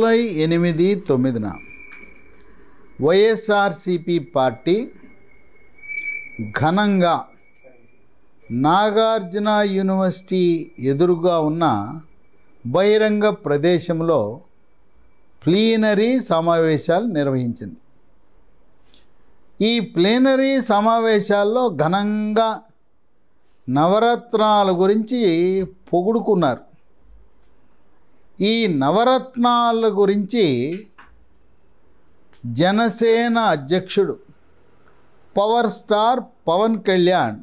July ఎనిమిది తొమ్మిదిన YSRCP party ఘనంగా నాగార్జున యూనివర్సిటీ ఎదురుగా ఉన్న బహిరంగ ప్రదేశంలో ప్లీనరీ సమావేశాలు నిర్వహించింది ఈ ప్లీనరీ సమావేశాల్లో ఘనంగా నవరత్నాల గురించి పొగుడుకున్నారు ఈ నవరత్నాల గురించి జనసేన అధ్యక్షుడు పవర్ స్టార్ పవన్ కళ్యాణ్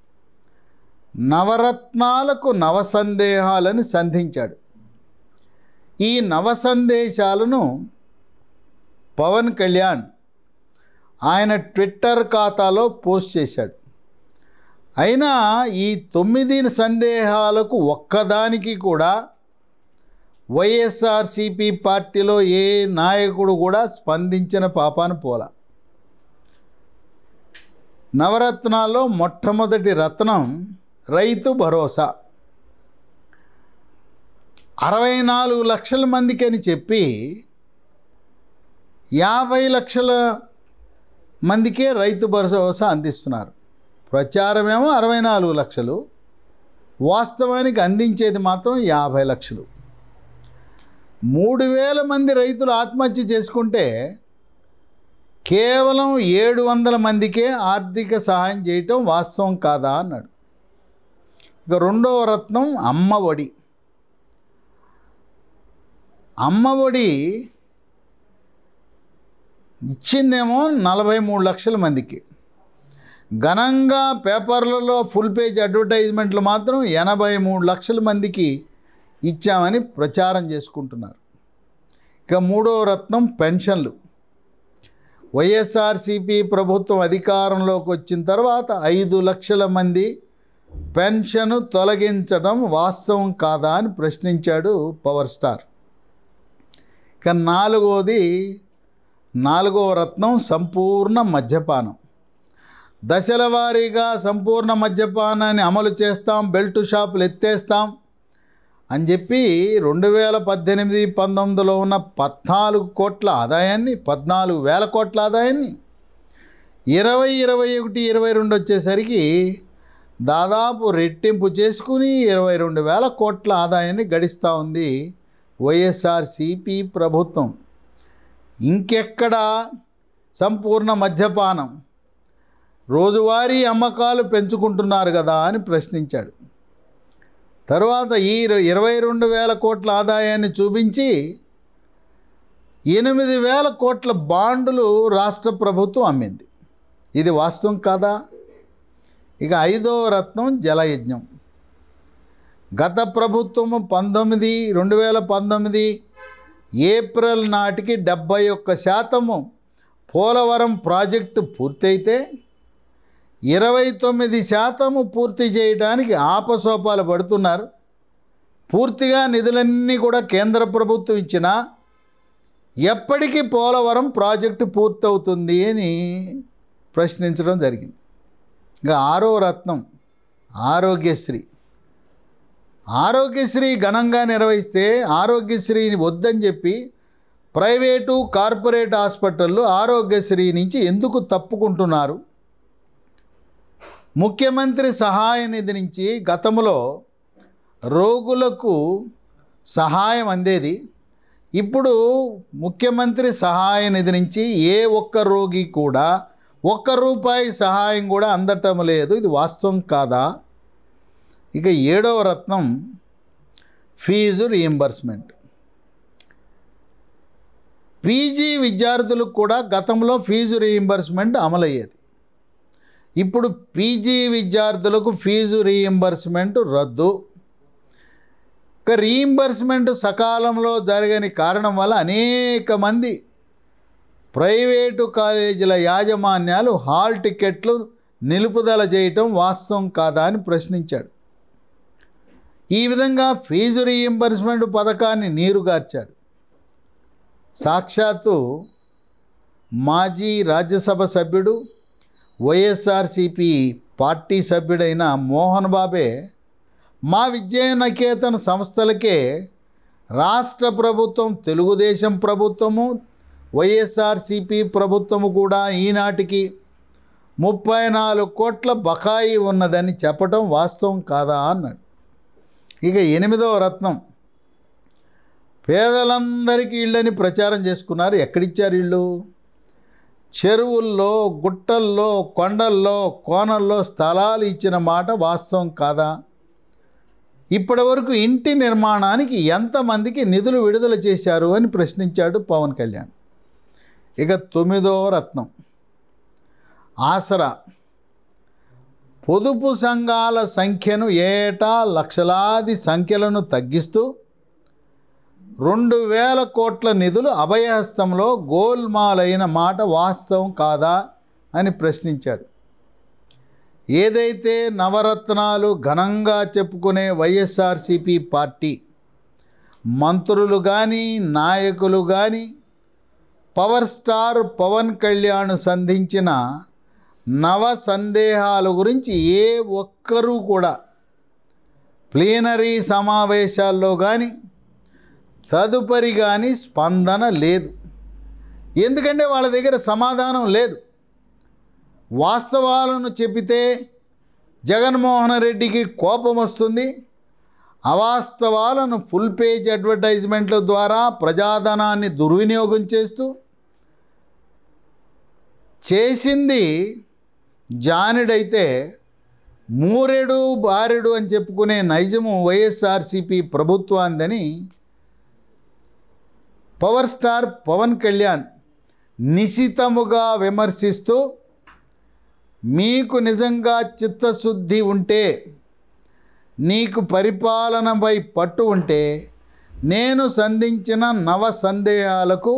నవరత్నాలకు నవ సందేహాలని సంధించాడు ఈ నవ సందేశాలను పవన్ కళ్యాణ్ ఆయన ట్విట్టర్ ఖాతాలో పోస్ట్ చేశాడు అయినా ఈ తొమ్మిది సందేహాలకు ఒక్కదానికి కూడా వైఎస్ఆర్సిపి పార్టీలో ఏ నాయకుడు కూడా స్పందించిన పాపాన పోల నవరత్నాల్లో మొట్టమొదటి రత్నం రైతు భరోసా అరవై నాలుగు లక్షల మందికి అని చెప్పి యాభై లక్షల మందికే రైతు భరోసా అందిస్తున్నారు ప్రచారమేమో అరవై నాలుగు లక్షలు వాస్తవానికి అందించేది మాత్రం యాభై లక్షలు మూడు వేల మంది రైతులు ఆత్మహత్య చేసుకుంటే కేవలం ఏడు వందల మందికే ఆర్థిక సహాయం చేయటం వాస్తవం కాదా అన్నాడు ఇక రెండవ రత్నం అమ్మ ఒడి అమ్మ ఒడి ఇచ్చిందేమో నలభై మూడు లక్షల మందికి ఘనంగా పేపర్లలో ఫుల్ పేజ్ అడ్వర్టైజ్మెంట్లు మాత్రం ఎనభై మూడు లక్షల మందికి ఇచ్చామని ప్రచారం చేసుకుంటున్నారు ఇక మూడో రత్నం పెన్షన్లు వైఎస్ఆర్సిపి ప్రభుత్వం అధికారంలోకి వచ్చిన తర్వాత ఐదు లక్షల మంది పెన్షన్ తొలగించడం వాస్తవం కాదా అని ప్రశ్నించాడు పవర్ స్టార్ ఇక నాలుగోది నాలుగవ రత్నం సంపూర్ణ మద్యపానం దశల వారీగా సంపూర్ణ మద్యపానాన్ని అమలు చేస్తాం బెల్ట్ షాపులు ఎత్తేస్తాం అని చెప్పి రెండు వేల పద్దెనిమిది పంతొమ్మిదిలో ఉన్న పద్నాలుగు కోట్ల ఆదాయాన్ని పద్నాలుగు వేల కోట్ల ఆదాయాన్ని ఇరవై ఇరవై ఒకటి ఇరవై రెండు వచ్చేసరికి దాదాపు రెట్టింపు చేసుకుని ఇరవై రెండు వేల కోట్ల ఆదాయాన్ని గడిస్తూ ఉంది వైఎస్ఆర్సిపి ప్రభుత్వం ఇంకెక్కడ సంపూర్ణ మద్యపానం రోజువారీ అమ్మకాలు పెంచుకుంటున్నారు కదా అని ప్రశ్నించాడు తర్వాత ఈ ఇరవై రెండు వేల కోట్ల ఆదాయాన్ని చూపించి ఎనిమిది వేల కోట్ల బాండులు రాష్ట్ర ప్రభుత్వం అమ్మింది ఇది వాస్తవం కాదా ఇక ఐదవ రత్నం జలయజ్ఞం గత ప్రభుత్వము పంతొమ్మిది రెండు వేల పంతొమ్మిది ఏప్రిల్ నాటికి డెబ్బై ఒక్క శాతము పోలవరం ప్రాజెక్టు పూర్తయితే ఇరవై తొమ్మిది శాతము పూర్తి చేయడానికి ఆపసోపాలు పడుతున్నారు పూర్తిగా నిధులన్నీ కూడా కేంద్ర ప్రభుత్వం ఇచ్చినా ఎప్పటికీ పోలవరం ప్రాజెక్టు పూర్తవుతుంది అని ప్రశ్నించడం జరిగింది ఇంకా ఆరో రత్నం ఆరోగ్యశ్రీ ఆరోగ్యశ్రీ ఘనంగా నిర్వహిస్తే ఆరోగ్యశ్రీని వద్దని చెప్పి ప్రైవేటు కార్పొరేట్ హాస్పిటళ్ళు ఆరోగ్యశ్రీ నుంచి ఎందుకు తప్పుకుంటున్నారు ముఖ్యమంత్రి సహాయ నిధి నుంచి గతంలో రోగులకు సహాయం అందేది ఇప్పుడు ముఖ్యమంత్రి సహాయ నిధి నుంచి ఏ ఒక్క రోగి కూడా ఒక్క రూపాయి సహాయం కూడా అందటం లేదు ఇది వాస్తవం కాదా ఇక ఏడవ రత్నం ఫీజు రీఎంబర్స్మెంట్ పీజీ విద్యార్థులకు కూడా గతంలో ఫీజు రీఎంబర్స్మెంట్ అమలయ్యేది ఇప్పుడు పీజీ విద్యార్థులకు ఫీజు రీఎంబర్స్మెంట్ రద్దు ఇక రీఎంబర్స్మెంట్ సకాలంలో జరగని కారణం వల్ల అనేక మంది ప్రైవేటు కాలేజీల యాజమాన్యాలు హాల్ టికెట్లు నిలుపుదల చేయటం వాస్తవం కాదా అని ప్రశ్నించాడు ఈ విధంగా ఫీజు రీఎంబర్స్మెంట్ పథకాన్ని నీరుగార్చాడు సాక్షాత్తు మాజీ రాజ్యసభ సభ్యుడు వైఎస్ఆర్సిపి పార్టీ సభ్యుడైన మోహన్ బాబే మా విద్యానికేతన్ సంస్థలకే రాష్ట్ర ప్రభుత్వం తెలుగుదేశం ప్రభుత్వము వైఎస్ఆర్సిపి ప్రభుత్వము కూడా ఈనాటికి ముప్పై నాలుగు కోట్ల బకాయి ఉన్నదని చెప్పటం వాస్తవం కాదా అన్నాడు ఇక ఎనిమిదవ రత్నం పేదలందరికీ ఇళ్ళని ప్రచారం చేసుకున్నారు ఎక్కడిచ్చారు ఇళ్ళు చెరువుల్లో గుట్టల్లో కొండల్లో కోనల్లో స్థలాలు ఇచ్చిన మాట వాస్తవం కాదా ఇప్పటి వరకు ఇంటి నిర్మాణానికి ఎంతమందికి నిధులు విడుదల చేశారు అని ప్రశ్నించాడు పవన్ కళ్యాణ్ ఇక తొమ్మిదో రత్నం ఆసరా పొదుపు సంఘాల సంఖ్యను ఏటా లక్షలాది సంఖ్యలను తగ్గిస్తూ రెండు వేల కోట్ల నిధులు అభయహస్తంలో గోల్మాలైన మాట వాస్తవం కాదా అని ప్రశ్నించాడు ఏదైతే నవరత్నాలు ఘనంగా చెప్పుకునే వైఎస్ఆర్సిపి పార్టీ మంత్రులు కానీ నాయకులు కానీ పవర్ స్టార్ పవన్ కళ్యాణ్ సంధించిన నవ సందేహాల గురించి ఏ ఒక్కరూ కూడా ప్లీనరీ సమావేశాల్లో కానీ తదుపరి కానీ స్పందన లేదు ఎందుకంటే వాళ్ళ దగ్గర సమాధానం లేదు వాస్తవాలను చెప్పితే జగన్మోహన్ రెడ్డికి కోపం వస్తుంది అవాస్తవాలను ఫుల్ పేజ్ అడ్వర్టైజ్మెంట్ల ద్వారా ప్రజాధనాన్ని దుర్వినియోగం చేస్తూ చేసింది జానుడైతే మూరెడు బారెడు అని చెప్పుకునే నైజము వైఎస్ఆర్సిపి ప్రభుత్వాందని పవర్ స్టార్ పవన్ కళ్యాణ్ నిశితముగా విమర్శిస్తూ మీకు నిజంగా చిత్తశుద్ధి ఉంటే నీకు పరిపాలనపై పట్టు ఉంటే నేను సంధించిన నవ సందేహాలకు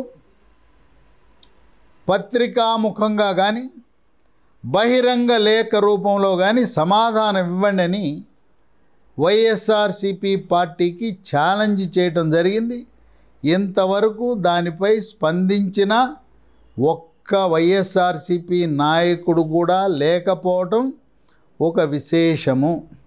పత్రికాముఖంగా కానీ బహిరంగ లేఖ రూపంలో కానీ సమాధానం ఇవ్వండి అని వైఎస్ఆర్సిపి పార్టీకి ఛాలెంజ్ చేయటం జరిగింది ఇంతవరకు దానిపై స్పందించిన ఒక్క వైఎస్ఆర్సిపి నాయకుడు కూడా లేకపోవటం ఒక విశేషము